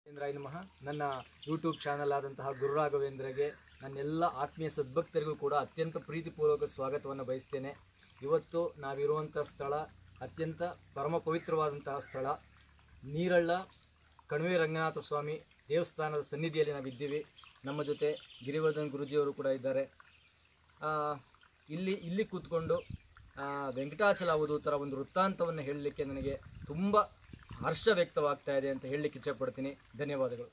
ರಾಘವೇಂದ್ರಾಯ ನಮಃ ನನ್ನ ಯೂಟ್ಯೂಬ್ ಚಾನಲ್ ಆದಂತಹ ಗುರುರಾಘವೇಂದ್ರಗೆ ನನ್ನೆಲ್ಲ ಆತ್ಮೀಯ ಸದ್ಭಕ್ತರಿಗೂ ಕೂಡ ಅತ್ಯಂತ ಪ್ರೀತಿಪೂರ್ವಕ ಸ್ವಾಗತವನ್ನು ಬಯಸ್ತೇನೆ ಇವತ್ತು ನಾವಿರುವಂಥ ಸ್ಥಳ ಅತ್ಯಂತ ಪರಮ ಪವಿತ್ರವಾದಂತಹ ಸ್ಥಳ ನೀರಳ್ಳ ಕಣಿವೆ ರಂಗನಾಥ ಸ್ವಾಮಿ ದೇವಸ್ಥಾನದ ಸನ್ನಿಧಿಯಲ್ಲಿ ನಾವಿದ್ದೀವಿ ನಮ್ಮ ಜೊತೆ ಗಿರಿವರ್ಧನ್ ಗುರುಜಿಯವರು ಕೂಡ ಇದ್ದಾರೆ ಆ, ಇಲ್ಲಿ ಇಲ್ಲಿ ಕೂತ್ಕೊಂಡು ಆ, ವೆಂಕಟಾಚಲ ಅವಧೂತರ ಒಂದು ವೃತ್ತಾಂತವನ್ನು ಹೇಳಲಿಕ್ಕೆ ನನಗೆ ತುಂಬ ಹರ್ಷ ವ್ಯಕ್ತವಾಗ್ತಾ ಇದೆ ಅಂತ ಹೇಳಲಿಕ್ಕೆ ಇಚ್ಛೆಪಡ್ತೀನಿ ಧನ್ಯವಾದಗಳು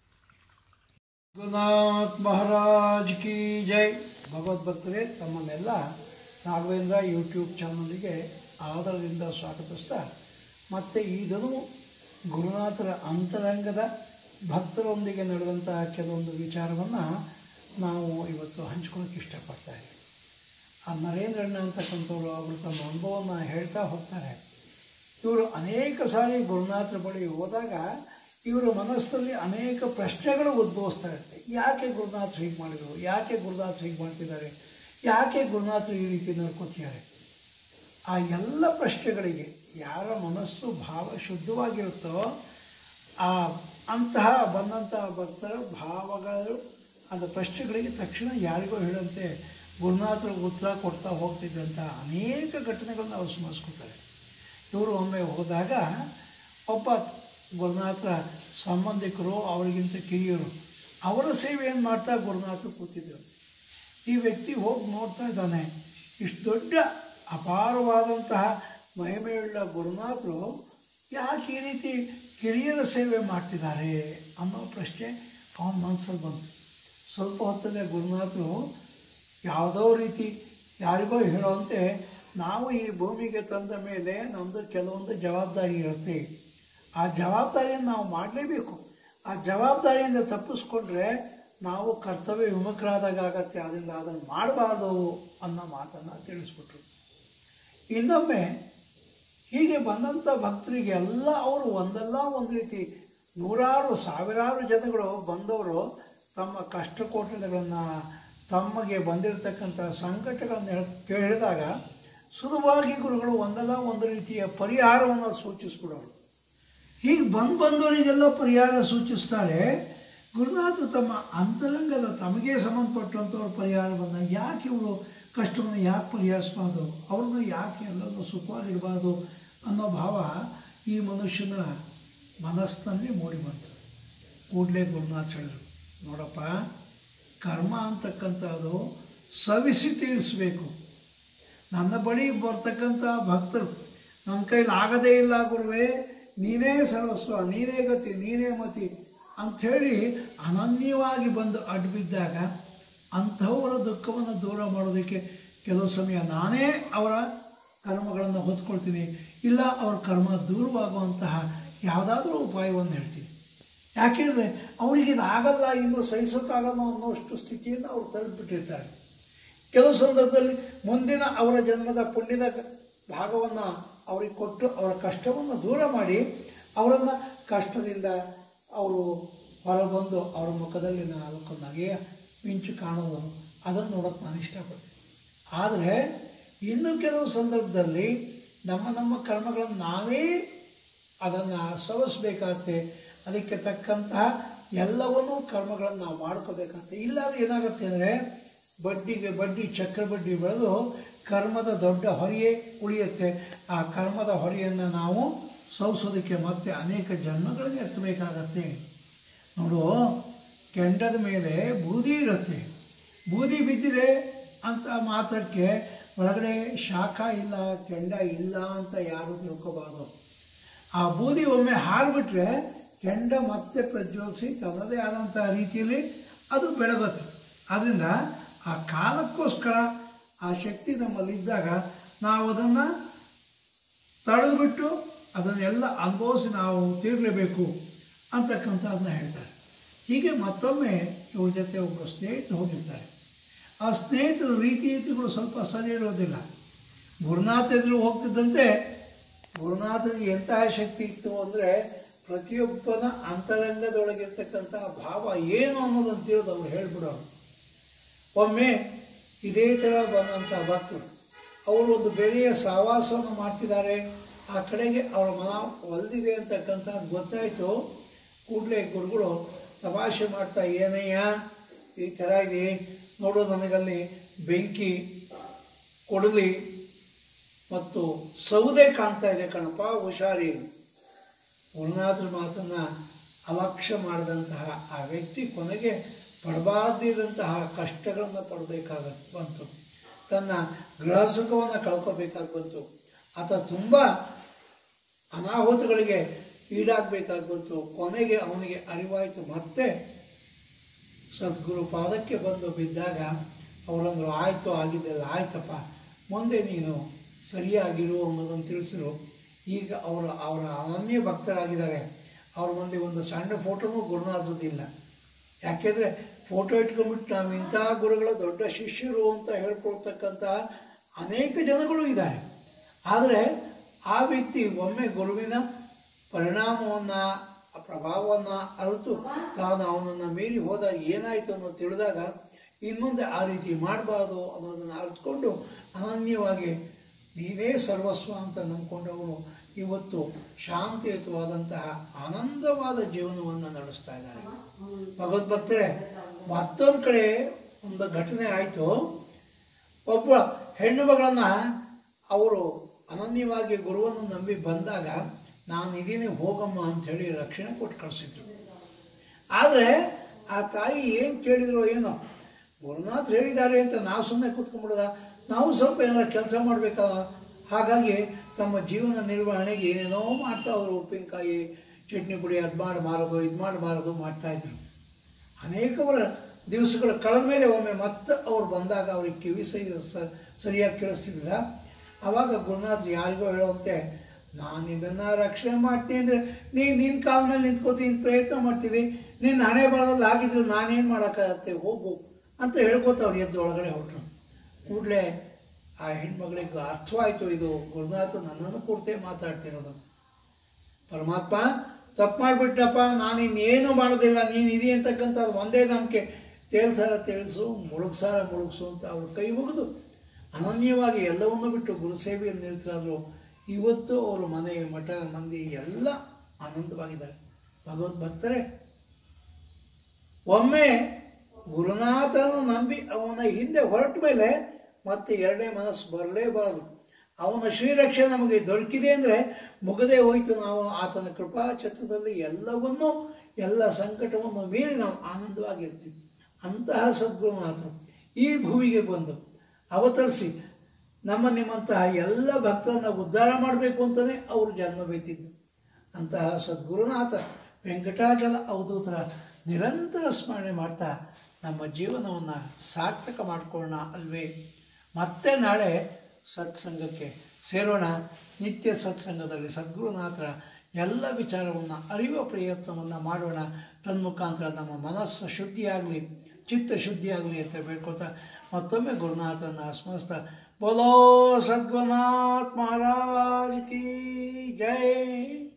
ಗುರುನಾಥ್ ಮಹಾರಾಜ್ ಕಿ ಜೈ ಭಗವದ್ಭಕ್ತರೇ ತಮ್ಮನ್ನೆಲ್ಲ ರಾಘವೇಂದ್ರ ಯೂಟ್ಯೂಬ್ ಚಾನಲ್ಗೆ ಆದರದಿಂದ ಸ್ವಾಗತಿಸ್ತಾ ಮತ್ತು ಇದನ್ನು ಗುರುನಾಥರ ಅಂತರಂಗದ ಭಕ್ತರೊಂದಿಗೆ ನಡೆದಂತಹ ಕೆಲವೊಂದು ವಿಚಾರವನ್ನು ನಾವು ಇವತ್ತು ಹಂಚ್ಕೊಳ್ಳೋಕೆ ಇಷ್ಟಪಡ್ತಾ ಇದ್ದೀವಿ ಆ ನರೇಂದ್ರಣ್ಣ ಅಂತಕ್ಕಂಥವ್ರು ಅವರು ತಮ್ಮ ಅನುಭವವನ್ನು ಹೇಳ್ತಾ ಹೋಗ್ತಾರೆ ಇವರು ಅನೇಕ ಸಾರಿ ಗುರುನಾಥರ ಬಳಿ ಹೋದಾಗ ಇವರ ಮನಸ್ಸಲ್ಲಿ ಅನೇಕ ಪ್ರಶ್ನೆಗಳು ಉದ್ಭವಿಸ್ತಾ ಇರುತ್ತೆ ಯಾಕೆ ಗುರುನಾಥರು ಹೀಗೆ ಮಾಡಿದರು ಯಾಕೆ ಗುರುನಾಥರು ಹೀಗೆ ಮಾಡ್ತಿದ್ದಾರೆ ಯಾಕೆ ಗುರುನಾಥರು ಈ ರೀತಿ ನಡ್ಕೋತಿದ್ದಾರೆ ಆ ಎಲ್ಲ ಪ್ರಶ್ನೆಗಳಿಗೆ ಯಾರ ಮನಸ್ಸು ಭಾವ ಶುದ್ಧವಾಗಿರುತ್ತೋ ಆ ಅಂತಹ ಬಂದಂತಹ ಭಕ್ತರ ಭಾವಗಳು அந்த ಪ್ರಶ್ನೆಗಳಿಗೆ ತಕ್ಷಣ ಯಾರಿಗೋ ಹೇಳಂತೆ ಗುರುನಾಥರು ಉತ್ತರ ಕೊಡ್ತಾ ಹೋಗ್ತಿದ್ದಂಥ ಅನೇಕ ಘಟನೆಗಳನ್ನ ಅವ್ರು ಸ್ಮರಿಸ್ಕೊತಾರೆ ಇವರು ಒಮ್ಮೆ ಹೋದಾಗ ಒಬ್ಬ ಗುರುನಾಥರ ಸಂಬಂಧಿಕರು ಅವರಿಗಿಂತ ಕಿರಿಯರು ಅವರ ಸೇವೆಯನ್ನು ಮಾಡ್ತಾ ಗುರುನಾಥರು ಕೂತಿದ್ದರು ಈ ವ್ಯಕ್ತಿ ಹೋಗಿ ನೋಡ್ತಾ ಇದ್ದಾನೆ ಇಷ್ಟು ದೊಡ್ಡ ಅಪಾರವಾದಂತಹ ಮಹಿಮೆಯುಳ್ಳ ಗುರುನಾಥರು ಯಾಕೆ ಈ ರೀತಿ ಕಿರಿಯರ ಸೇವೆ ಮಾಡ್ತಿದ್ದಾರೆ ಅನ್ನೋ ಪ್ರಶ್ನೆ ಅವನ ಮನಸ್ಸಲ್ಲಿ ಬಂತು ಸ್ವಲ್ಪ ಹೊತ್ತಲ್ಲೇ ಗುರುನಾಥರು ಯಾವುದೋ ರೀತಿ ಯಾರಿಗೋ ಹೇಳೋಂತೆ ನಾವು ಈ ಭೂಮಿಗೆ ತಂದ ಮೇಲೆ ನಮ್ಮದು ಕೆಲವೊಂದು ಜವಾಬ್ದಾರಿ ಇರುತ್ತೆ ಆ ಜವಾಬ್ದಾರಿಯನ್ನು ನಾವು ಮಾಡಲೇಬೇಕು ಆ ಜವಾಬ್ದಾರಿಯಿಂದ ತಪ್ಪಿಸ್ಕೊಂಡ್ರೆ ನಾವು ಕರ್ತವ್ಯ ವಿಮುಖರಾದಾಗ ಆಗತ್ತೆ ಅದರಿಂದ ಅದನ್ನು ಮಾಡಬಾರ್ದು ಅನ್ನೋ ಮಾತನ್ನು ತಿಳಿಸ್ಬಿಟ್ರು ಇನ್ನೊಮ್ಮೆ ಹೀಗೆ ಬಂದಂಥ ಭಕ್ತರಿಗೆ ಎಲ್ಲ ಅವರು ಒಂದಲ್ಲ ಒಂದು ರೀತಿ ನೂರಾರು ಸಾವಿರಾರು ಜನಗಳು ಬಂದವರು ತಮ್ಮ ಕಷ್ಟ ಕೋಟಲೆಗಳನ್ನು ತಮಗೆ ಬಂದಿರತಕ್ಕಂಥ ಸಂಕಟಗಳನ್ನು ಹೇಳ್- ಕೇಳಿದಾಗ ಸುಲಭವಾಗಿ ಗುರುಗಳು ಒಂದಲ್ಲ ಒಂದು ರೀತಿಯ ಪರಿಹಾರವನ್ನು ಸೂಚಿಸ್ಬಿಡೋರು ಹೀಗೆ ಬಂದು ಬಂದವರಿಗೆಲ್ಲ ಪರಿಹಾರ ಸೂಚಿಸ್ತಾರೆ ಗುರುನಾಥ ತಮ್ಮ ಅಂತರಂಗದ ತಮಗೆ ಸಂಬಂಧಪಟ್ಟಂಥವ್ರ ಪರಿಹಾರ ಬಂದಾಗ ಯಾಕೆ ಇವರು ಕಷ್ಟವನ್ನು ಯಾಕೆ ಪರಿಹರಿಸಬಾರ್ದು ಅವ್ರನ್ನ ಯಾಕೆ ಎಲ್ಲರನ್ನು ಸುಖವಾಗಿಡಬಾರ್ದು ಅನ್ನೋ ಭಾವ ಈ ಮನುಷ್ಯನ ಮನಸ್ಸಿನಲ್ಲಿ ಮೂಡಿ ಬಂತು ಕೂಡಲೇ ಗುರುನಾಥ್ ಹೇಳಿದ್ರು ನೋಡಪ್ಪ ಕರ್ಮ ಅಂತಕ್ಕಂಥದ್ದು ಸವಿಸಿ ತೀರಿಸಬೇಕು ನನ್ನ ಬಳಿ ಬರ್ತಕ್ಕಂಥ ಭಕ್ತರು ನನ್ನ ಕೈಲಿ ಆಗದೇ ಇಲ್ಲ ಗುರುವೇ ನೀನೇ ಸರ್ವಸ್ವ ನೀನೇ ಗತಿ ನೀನೇ ಮತಿ ಅಂಥೇಳಿ ಅನನ್ಯವಾಗಿ ಬಂದು ಅಡ್ಬಿದ್ದಾಗ ಅಂಥವರ ದುಃಖವನ್ನು ದೂರ ಮಾಡೋದಕ್ಕೆ ಕೆಲವು ಸಮಯ ನಾನೇ ಅವರ ಕರ್ಮಗಳನ್ನು ಹೊತ್ಕೊಳ್ತೀನಿ ಇಲ್ಲ ಅವ್ರ ಕರ್ಮ ದೂರವಾಗುವಂತಹ ಯಾವುದಾದ್ರೂ ಉಪಾಯವನ್ನು ಹೇಳ್ತೀನಿ ಯಾಕೆಂದರೆ ಅವರಿಗೆ ಇದು ಆಗಲ್ಲ ಇನ್ನೂ ಸಹಿಸೋಕ್ಕಾಗಲ್ಲ ಅನ್ನೋಷ್ಟು ಸ್ಥಿತಿಯನ್ನು ಅವ್ರು ತಲುಪಿಬಿಟ್ಟಿರ್ತಾರೆ ಕೆಲವು ಸಂದರ್ಭದಲ್ಲಿ ಮುಂದಿನ ಅವರ ಜನ್ಮದ ಪುಣ್ಯದ ಭಾಗವನ್ನು ಅವರಿಗೆ ಕೊಟ್ಟು ಅವರ ಕಷ್ಟವನ್ನು ದೂರ ಮಾಡಿ ಅವರನ್ನು ಕಷ್ಟದಿಂದ ಅವರು ಹೊರಬಂದು ಅವರ ಮುಖದಲ್ಲಿ ನಾಲ್ಕು ನಗೆಯ ಮಿಂಚು ಕಾಣೋದು ಅದನ್ನು ನೋಡೋಕೆ ನಾನು ಇಷ್ಟಪಡ್ತೀನಿ ಆದರೆ ಇನ್ನು ಕೆಲವು ಸಂದರ್ಭದಲ್ಲಿ ನಮ್ಮ ನಮ್ಮ ಕರ್ಮಗಳನ್ನು ನಾವೇ ಅದನ್ನು ಸವಸ್ಬೇಕಾಗತ್ತೆ ಅದಕ್ಕೆ ತಕ್ಕಂತಹ ಎಲ್ಲವನ್ನೂ ಕರ್ಮಗಳನ್ನು ನಾವು ಮಾಡ್ಕೋಬೇಕಾಗತ್ತೆ ಇಲ್ಲಾಂದ್ರೆ ಏನಾಗುತ್ತೆ ಅಂದರೆ ಬಡ್ಡಿಗೆ ಬಡ್ಡಿ ಚಕ್ರ ಬಡ್ಡಿ ಬೆಳೆದು ಕರ್ಮದ ದೊಡ್ಡ ಹೊರೆಯೇ ಉಳಿಯುತ್ತೆ ಆ ಕರ್ಮದ ಹೊರೆಯನ್ನು ನಾವು ಸವಿಸೋದಕ್ಕೆ ಮತ್ತೆ ಅನೇಕ ಜನ್ಮಗಳನ್ನು ಎತ್ತಬೇಕಾಗತ್ತೆ ನೋಡು ಕೆಂಡದ ಮೇಲೆ ಬೂದಿ ಇರುತ್ತೆ ಬೂದಿ ಬಿದ್ದಿದೆ ಅಂತ ಮಾತ್ರಕ್ಕೆ ಒಳಗಡೆ ಶಾಖ ಇಲ್ಲ ಕೆಂಡ ಇಲ್ಲ ಅಂತ ಯಾರು ತಿಳ್ಕೊಬಾರ್ದು ಆ ಬೂದಿ ಒಮ್ಮೆ ಹಾರಿಬಿಟ್ರೆ ಕೆಂಡ ಮತ್ತೆ ಪ್ರಜ್ವಲಿಸಿ ತನ್ನದೇ ಆದಂಥ ರೀತಿಯಲ್ಲಿ ಅದು ಬೆಳಗುತ್ತೆ ಆದ್ದರಿಂದ ಆ ಕಾಲಕ್ಕೋಸ್ಕರ ಆ ಶಕ್ತಿ ನಮ್ಮಲ್ಲಿದ್ದಾಗ ನಾವು ಅದನ್ನು ತಡೆದುಬಿಟ್ಟು ಅದನ್ನೆಲ್ಲ ಅನುಭವಿಸಿ ನಾವು ತೀರಲೇಬೇಕು ಅಂತಕ್ಕಂಥದ್ದನ್ನ ಹೇಳ್ತಾರೆ ಹೀಗೆ ಮತ್ತೊಮ್ಮೆ ಇವ್ರ ಜೊತೆ ಒಬ್ಬರು ಸ್ನೇಹಿತರು ಹೋಗಿರ್ತಾರೆ ಆ ಸ್ನೇಹಿತರ ರೀತಿ ರೀತಿಗಳು ಸ್ವಲ್ಪ ಸರಿ ಇರೋದಿಲ್ಲ ಗುರುನಾಥ ಎದುರು ಹೋಗ್ತಿದ್ದಂತೆ ಗುರುನಾಥನಿಗೆ ಎಂತಹ ಶಕ್ತಿ ಇತ್ತು ಅಂದರೆ ಪ್ರತಿಯೊಬ್ಬನ ಅಂತರಂಗದೊಳಗಿರ್ತಕ್ಕಂಥ ಭಾವ ಏನು ಅನ್ನೋದನ್ನು ತಿಳಿದು ಅವ್ರು ಹೇಳ್ಬಿಡೋರು ಒಮ್ಮೆ ಇದೇ ಥರ ಬಂದಂಥ ಭಕ್ತರು ಅವರು ಒಂದು ಬೆಳೆಯ ಸಹವಾಸವನ್ನು ಮಾಡ್ತಿದ್ದಾರೆ ಆ ಕಡೆಗೆ ಅವರ ಮನ ಒಲ್ದಿದೆ ಅಂತಕ್ಕಂಥ ಗೊತ್ತಾಯಿತು ಕೂಡಲೇ ಗುರುಗಳು ತಮಾಷೆ ಮಾಡ್ತಾ ಏನಯ್ಯ ಈ ಥರ ಇದೆ ನೋಡು ನನಗಲ್ಲಿ ಬೆಂಕಿ ಕೊಡಲಿ ಮತ್ತು ಸೌದೆ ಕಾಣ್ತಾ ಇದೆ ಕಣಪ್ಪ ಹುಷಾರಿ ಗುರುನಾಥರ ಮಾತನ್ನು ಅಲಕ್ಷ್ಯ ಮಾಡಿದಂತಹ ಆ ವ್ಯಕ್ತಿ ಕೊನೆಗೆ ಪಡಬಾರ್ದಿದಂತಹ ಕಷ್ಟಗಳನ್ನು ಪಡಬೇಕಾಗ ಬಂತು ತನ್ನ ಗೃಹ ಸುಖವನ್ನು ಕಳ್ಕೋಬೇಕಾಗಿ ಬಂತು ಆತ ತುಂಬ ಅನಾಹುತಗಳಿಗೆ ಈಡಾಗಬೇಕಾಗಿ ಬಂತು ಕೊನೆಗೆ ಅವನಿಗೆ ಅರಿವಾಯಿತು ಮತ್ತೆ ಸದ್ಗುರು ಪಾದಕ್ಕೆ ಬಂದು ಬಿದ್ದಾಗ ಅವರಂದ್ರು ಆಯಿತು ಆಗಿದ್ದೆಲ್ಲ ಆಯ್ತಪ್ಪ ಮುಂದೆ ನೀನು ಸರಿಯಾಗಿರು ಅನ್ನೋದನ್ನು ತಿಳಿಸಿರು ಈಗ ಅವರು ಅವರ ಅನನ್ಯ ಭಕ್ತರಾಗಿದ್ದಾರೆ ಅವ್ರ ಮುಂದೆ ಒಂದು ಸಣ್ಣ ಫೋಟೋನೂ ಗುರುನಾಥರದ್ದಿಲ್ಲ ಯಾಕೆಂದರೆ ಫೋಟೋ ಇಟ್ಕೊಂಡ್ಬಿಟ್ಟು ನಾವು ಇಂಥ ಗುರುಗಳ ದೊಡ್ಡ ಶಿಷ್ಯರು ಅಂತ ಹೇಳ್ಕೊಳ್ತಕ್ಕಂಥ ಅನೇಕ ಜನಗಳು ಇದ್ದಾರೆ ಆದರೆ ಆ ವ್ಯಕ್ತಿ ಒಮ್ಮೆ ಗುರುವಿನ ಪರಿಣಾಮವನ್ನು ಪ್ರಭಾವವನ್ನು ಅರಿತು ತಾನು ಅವನನ್ನು ಮೀರಿ ಹೋದಾಗ ಏನಾಯಿತು ಅನ್ನೋದು ತಿಳಿದಾಗ ಇನ್ಮುಂದೆ ಆ ರೀತಿ ಮಾಡಬಾರ್ದು ಅನ್ನೋದನ್ನು ಅರಿತುಕೊಂಡು ಅನನ್ಯವಾಗಿ ನೀವೇ ಸರ್ವಸ್ವ ಅಂತ ನಂಬ್ಕೊಂಡವರು ಇವತ್ತು ಶಾಂತಿಯುತವಾದಂತಹ ಆನಂದವಾದ ಜೀವನವನ್ನು ನಡೆಸ್ತಾ ಇದ್ದಾರೆ ಭಗವದ್ಭಕ್ತರೇ ಮತ್ತೊಂದು ಕಡೆ ಒಂದು ಘಟನೆ ಆಯಿತು ಒಬ್ಬ ಹೆಣ್ಣು ಮಗಳನ್ನ ಅವರು ಅನನ್ಯವಾಗಿ ಗುರುವನ್ನು ನಂಬಿ ಬಂದಾಗ ನಾನು ಇದೀನಿ ಹೋಗಮ್ಮ ಅಂತ ಹೇಳಿ ರಕ್ಷಣೆ ಕೊಟ್ಟು ಕಳಿಸಿದ್ರು ಆದರೆ ಆ ತಾಯಿ ಏನು ಕೇಳಿದ್ರು ಏನೋ ಗುರುನಾಥ್ ಹೇಳಿದ್ದಾರೆ ಅಂತ ನಾವು ಸುಮ್ಮನೆ ಕೂತ್ಕೊಂಡ್ಬಿಡೋದ ನಾವು ಸ್ವಲ್ಪ ಏನಾದ್ರು ಕೆಲಸ ಮಾಡಬೇಕಲ್ಲ ಹಾಗಾಗಿ ತಮ್ಮ ಜೀವನ ನಿರ್ವಹಣೆಗೆ ಏನೇನೋ ಮಾಡ್ತಾ ಹೋದ್ರು ಉಪ್ಪಿನಕಾಯಿ ಚಟ್ನಿ ಪುಡಿ ಅದು ಮಾಡಿ ಮಾರೋದು ಇದು ಮಾಡಿ ಮಾರೋದು ಮಾಡ್ತಾಯಿದ್ರು ಅನೇಕವರ ದಿವಸಗಳು ಕಳೆದ ಮೇಲೆ ಒಮ್ಮೆ ಮತ್ತೆ ಅವ್ರು ಬಂದಾಗ ಅವ್ರಿಗೆ ಕಿವಿ ಸರಿ ಸ- ಸರಿಯಾಗಿ ಕೇಳಿಸ್ತಿದ್ದಿಲ್ಲ ಆವಾಗ ಗುರುನಾಥ್ ಯಾರಿಗೋ ಹೇಳುವಂತೆ ನಾನು ಇದನ್ನು ರಕ್ಷಣೆ ಮಾಡ್ತೀನಿ ಅಂದರೆ ನೀನು ನಿನ್ನ ಕಾಲ ಮೇಲೆ ನಿಂತ್ಕೋತೀನಿ ಪ್ರಯತ್ನ ಮಾಡ್ತೀವಿ ನಿನ್ನ ಹಣೆ ಬರೋದಲ್ಲಿ ಆಗಿದ್ರು ನಾನೇನು ಮಾಡೋಕ್ಕಾಗತ್ತೆ ಹೋಗು ಅಂತ ಹೇಳ್ಕೊತ ಅವ್ರು ಎದ್ದು ಒಳಗಡೆ ಹೊರಟರು ಕೂಡಲೇ ಆ ಹೆಣ್ಮಗಳಿಗೆ ಅರ್ಥವಾಯಿತು ಇದು ಗುರುನಾಥ ನನ್ನನ್ನು ಕುರಿತೇ ಮಾತಾಡ್ತಿರೋದು ಪರಮಾತ್ಮ ತಪ್ಪು ಮಾಡಿಬಿಟ್ಟಪ್ಪ ನಾನು ಇನ್ನೇನು ಮಾಡೋದಿಲ್ಲ ನೀನು ಇದೆಯೇ ಅಂತಕ್ಕಂಥ ಒಂದೇ ನಂಬಿಕೆ ತೇಳ್ಸಾರ ತೇಳ್ಸು ಮುಳುಗ್ಸಾರ ಮುಳುಗ್ಸು ಅಂತ ಅವ್ರ ಕೈ ಮುಗಿದು ಅನನ್ಯವಾಗಿ ಎಲ್ಲವನ್ನೂ ಬಿಟ್ಟು ಗುರುಸೇವೆಯಲ್ಲಿ ನಿಲ್ತರಾದ್ರು ಇವತ್ತು ಅವರು ಮನೆ ಮಠ ಮಂದಿ ಎಲ್ಲ ಆನಂದವಾಗಿದ್ದಾರೆ ಭಗವದ್ಭಕ್ತರೇ ಒಮ್ಮೆ ಗುರುನಾಥನ ನಂಬಿ ಅವನ ಹಿಂದೆ ಹೊರಟ ಮೇಲೆ ಮತ್ತೆ ಎರಡನೇ ಮನಸ್ಸು ಬರಲೇಬಾರದು ಅವನ ಶ್ರೀರಕ್ಷೆ ನಮಗೆ ದೊರಕಿದೆ ಅಂದರೆ ಮುಗದೇ ಹೋಯಿತು ನಾವು ಆತನ ಕೃಪಾ ಛತ್ರದಲ್ಲಿ ಎಲ್ಲವನ್ನೂ ಎಲ್ಲ ಸಂಕಟವನ್ನು ಮೀರಿ ನಾವು ಆನಂದವಾಗಿರ್ತೀವಿ ಅಂತಹ ಸದ್ಗುರುನಾಥರು ಈ ಭೂಮಿಗೆ ಬಂದು ಅವತರಿಸಿ ನಮ್ಮ ನಿಮ್ಮಂತಹ ಎಲ್ಲ ಭಕ್ತರನ್ನು ಉದ್ಧಾರ ಮಾಡಬೇಕು ಅಂತಲೇ ಅವರು ಜನ್ಮ ಬೇತಿದ್ದು ಅಂತಹ ಸದ್ಗುರುನಾಥ ವೆಂಕಟಾಚಲ ಅವಧೂತರ ನಿರಂತರ ಸ್ಮರಣೆ ಮಾಡ್ತಾ ನಮ್ಮ ಜೀವನವನ್ನು ಸಾರ್ಥಕ ಮಾಡಿಕೊಳ್ಳೋಣ ಅಲ್ವೇ ಮತ್ತೆ ನಾಳೆ ಸತ್ಸಂಗಕ್ಕೆ ಸೇರೋಣ ನಿತ್ಯ ಸತ್ಸಂಗದಲ್ಲಿ ಸದ್ಗುರುನಾಥರ ಎಲ್ಲ ವಿಚಾರವನ್ನು ಅರಿಯುವ ಪ್ರಯತ್ನವನ್ನು ಮಾಡೋಣ ತನ್ಮುಖಾಂತರ ನಮ್ಮ ಮನಸ್ಸು ಶುದ್ಧಿಯಾಗಲಿ ಚಿತ್ತ ಶುದ್ಧಿಯಾಗಲಿ ಅಂತ ಬೇಡ್ಕೊತಾ ಮತ್ತೊಮ್ಮೆ ಗುರುನಾಥರನ್ನು ಸ್ಮರಿಸ್ತಾ ಬೋಲೋ ಸದ್ಗುರುನಾಥ್ ಮಹಾರಾಜ್ ಕಿ ಜೈ